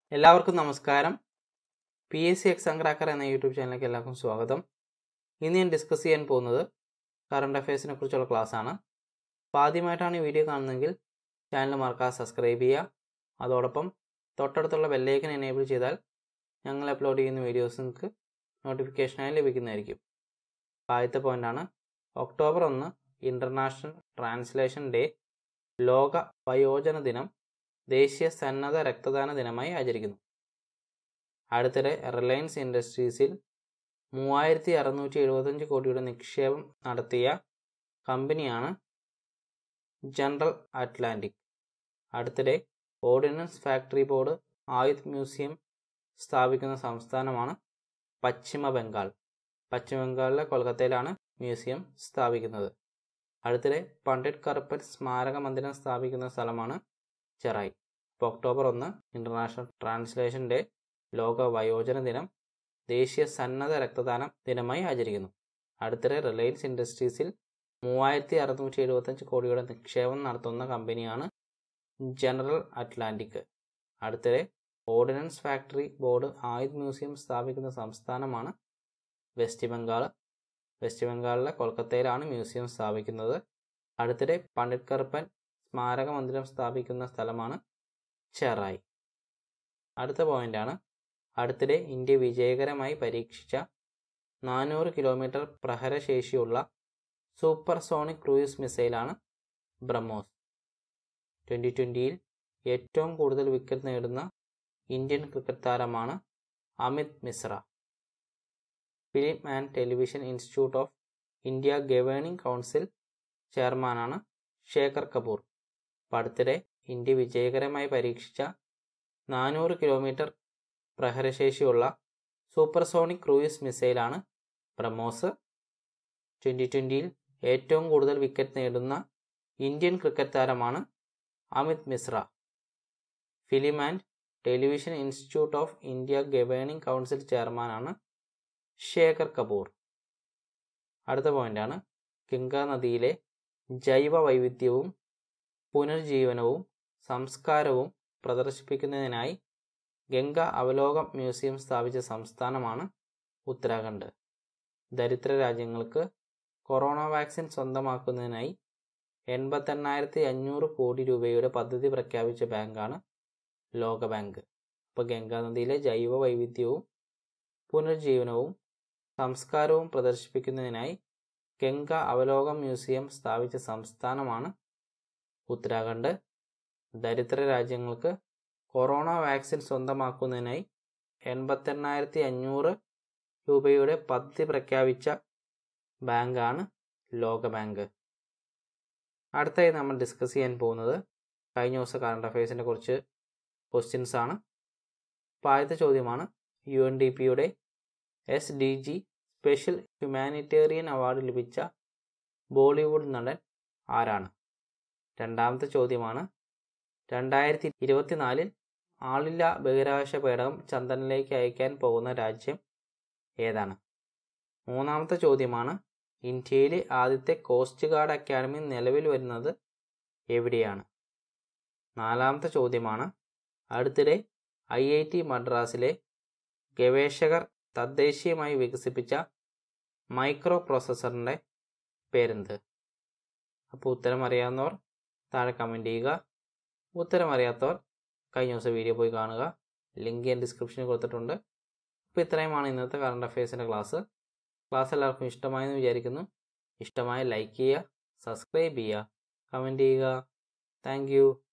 എല്ലാവർക്കും നമസ്കാരം P S C exam cracker എന്ന യൂട്യൂബ് ചാനലിലേക്ക് എല്ലാവർക്കും സ്വാഗതം ഇന്ന് ഞാൻ ഡിസ്കസ് ചെയ്യാൻ പോകുന്നത് കറണ്ട് അഫയേഴ്സിനെ കുറിച്ചുള്ള ക്ലാസ് ആണ് അപ്പോൾ ആദ്യമായിട്ടാണ് ഈ വീഡിയോ കാണുന്നതെങ്കിൽ ചാനൽ മറക്കാതെ സബ്സ്ക്രൈബ് ചെയ്യുക അതോടൊപ്പം തൊട്ടടുത്തുള്ള ബെല്ലൈക്കൻ എനേബിൾ ചെയ്താൽ ഞങ്ങൾ അപ്ലോഡ് ചെയ്യുന്ന വീഡിയോസ് നിങ്ങൾക്ക് നോട്ടിഫിക്കേഷനായി ലഭിക്കുന്നതായിരിക്കും ആദ്യത്തെ പോയിന്റാണ് ഒക്ടോബർ ഒന്ന് ഇൻ്റർനാഷണൽ ട്രാൻസ്ലേഷൻ ഡേ ലോക വയോജന ദിനം ദേശീയ സന്നദ്ധ രക്തദാന ദിനമായി ആചരിക്കുന്നു അടുത്തിടെ റിലയൻസ് ഇൻഡസ്ട്രീസിൽ മൂവായിരത്തി അറുന്നൂറ്റി എഴുപത്തഞ്ച് കോടിയുടെ നിക്ഷേപം നടത്തിയ കമ്പനിയാണ് ജനറൽ അറ്റ്ലാന്റിക് അടുത്തിടെ Ordnance Factory Board Ayudh museum സ്ഥാപിക്കുന്ന സംസ്ഥാനമാണ് പശ്ചിമ ബംഗാൾ പശ്ചിമ ബംഗാളിലെ കൊൽക്കത്തയിലാണ് മ്യൂസിയം സ്ഥാപിക്കുന്നത് അടുത്തിടെ പണ്ഡിറ്റ് കറുപ്പൻ സ്മാരക മന്ദിരം സ്ഥാപിക്കുന്ന സ്ഥലമാണ് ചെറായി ഇപ്പോൾ ഒക്ടോബർ ഒന്ന് ഇൻ്റർനാഷണൽ ട്രാൻസ്ലേഷൻ ഡേ ലോക വയോജന ദിനം ദേശീയ സന്നദ്ധ രക്തദാന ദിനമായി ആചരിക്കുന്നു അടുത്തിടെ റിലയൻസ് ഇൻഡസ്ട്രീസിൽ മൂവായിരത്തി അറുന്നൂറ്റി എഴുപത്തഞ്ച് കോടിയുടെ നിക്ഷേപം നടത്തുന്ന കമ്പനിയാണ് ജനറൽ അറ്റ്ലാന്റിക് അടുത്തിടെ Ordnance Factory Board Ayudh museum സ്ഥാപിക്കുന്ന സംസ്ഥാനമാണ് വെസ്റ്റ് ബംഗാൾ വെസ്റ്റ് ബംഗാളിലെ കൊൽക്കത്തയിലാണ് മ്യൂസിയം സ്ഥാപിക്കുന്നത് അടുത്തിടെ പണ്ഡിറ്റ് കറുപ്പൻ സ്മാരക മന്ദിരം സ്ഥാപിക്കുന്ന സ്ഥലമാണ് ചെറായി അടുത്ത പോയിന്റാണ് അടുത്തിടെ ഇന്ത്യ വിജയകരമായി പരീക്ഷിച്ച നാനൂറ് കിലോമീറ്റർ പ്രഹരശേഷിയുള്ള സൂപ്പർ സോണിക് ക്രൂയിസ് മിസൈലാണ് ബ്രഹ്മോസ് ട്വൻ്റി ട്വൻ്റിയിൽ ഏറ്റവും കൂടുതൽ വിക്കറ്റ് നേടുന്ന ഇന്ത്യൻ ക്രിക്കറ്റ് താരമാണ് Amit Mishra Film and Television Institute of India governing council ചെയർമാനാണ് ശേഖർ കപൂർ അടുത്തിടെ ഇന്ത്യ വിജയകരമായി പരീക്ഷിച്ച നാനൂറ് കിലോമീറ്റർ പ്രഹരശേഷിയുള്ള സൂപ്പർസോണിക് ക്രൂയിസ് മിസൈലാണ് ബ്രഹ്മോസ് ട്വൻ്റി ട്വൻ്റിയിൽ ഏറ്റവും കൂടുതൽ വിക്കറ്റ് നേടുന്ന ഇന്ത്യൻ ക്രിക്കറ്റ് താരമാണ് Amit Mishra Film and Television Institute of India governing council ചെയർമാനാണ് ശേഖർ കപൂർ അടുത്ത പോയിന്റാണ് ഗംഗാ നദിയിലെ ജൈവ വൈവിധ്യവും പുനർജീവനവും സംസ്കാരവും പ്രദർശിപ്പിക്കുന്നതിനായി ഗംഗ അവലോകം മ്യൂസിയം സ്ഥാപിച്ച സംസ്ഥാനമാണ് ഉത്തരാഖണ്ഡ് ദരിദ്ര രാജ്യങ്ങൾക്ക് കൊറോണ വാക്സിൻ സ്വന്തമാക്കുന്നതിനായി എൺപത്തെണ്ണായിരത്തി അഞ്ഞൂറ് കോടി രൂപയുടെ പദ്ധതി പ്രഖ്യാപിച്ച ബാങ്കാണ് ലോകബാങ്ക് അപ്പോൾ ഗംഗാനദിയിലെ ജൈവ വൈവിധ്യവും പുനർജീവനവും സംസ്കാരവും പ്രദർശിപ്പിക്കുന്നതിനായി ഗംഗ അവലോകം മ്യൂസിയം സ്ഥാപിച്ച സംസ്ഥാനമാണ് ഉത്തരാഖണ്ഡ് ദരിദ്ര രാജ്യങ്ങൾക്ക് കൊറോണ വാക്സിൻ സ്വന്തമാക്കുന്നതിനായി എൺപത്തെണ്ണായിരത്തി അഞ്ഞൂറ് രൂപയുടെ പദ്ധതി പ്രഖ്യാപിച്ച ബാങ്കാണ് ലോകബാങ്ക് അടുത്തായി നമ്മൾ ഡിസ്കസ് ചെയ്യാൻ പോകുന്നത് കഴിഞ്ഞ ദിവസം കറണ്ട് അഫയേഴ്സിനെ കുറിച്ച് ക്വസ്റ്റ്യൻസ് ആണ് അപ്പോൾ ആദ്യത്തെ ചോദ്യമാണ് യു എൻ ഡി പിയുടെ S D G special humanitarian award ലഭിച്ച ബോളിവുഡ് നടൻ ആരാണ് രണ്ടാമത്തെ ചോദ്യമാണ് രണ്ടായിരത്തി ഇരുപത്തിനാലിൽ ആളില്ല ബഹിരാകാശ പേടകം ചന്ദ്രനിലേക്ക് അയക്കാൻ പോകുന്ന രാജ്യം ഏതാണ് മൂന്നാമത്തെ ചോദ്യമാണ് ഇന്ത്യയിലെ ആദ്യത്തെ കോസ്റ്റ് ഗാർഡ് അക്കാഡമി നിലവിൽ വരുന്നത് എവിടെയാണ് നാലാമത്തെ ചോദ്യമാണ് അടുത്തിടെ ഐ ഐ ടി മദ്രാസിലെ ഗവേഷകർ തദ്ദേശീയമായി വികസിപ്പിച്ച മൈക്രോ പ്രോസസ്സറിൻ്റെ പേരെന്ത് അപ്പോൾ ഉത്തരം അറിയാവുന്നവർ താഴെ കമൻറ്റ് ചെയ്യുക ഉത്തരം അറിയാത്തവർ കഴിഞ്ഞ ദിവസം വീഡിയോ പോയി കാണുക ലിങ്ക് ഞാൻ ഡിസ്ക്രിപ്ഷനിൽ കൊടുത്തിട്ടുണ്ട് അപ്പോൾ ഇത്രയുമാണ് ഇന്നത്തെ കറണ്ട് അഫയേഴ്സിൻ്റെ ക്ലാസ് ക്ലാസ് എല്ലാവർക്കും ഇഷ്ടമായെന്ന് വിചാരിക്കുന്നു ഇഷ്ടമായ ലൈക്ക് ചെയ്യുക സബ്സ്ക്രൈബ് ചെയ്യുക കമൻറ്റ് ചെയ്യുക താങ്ക്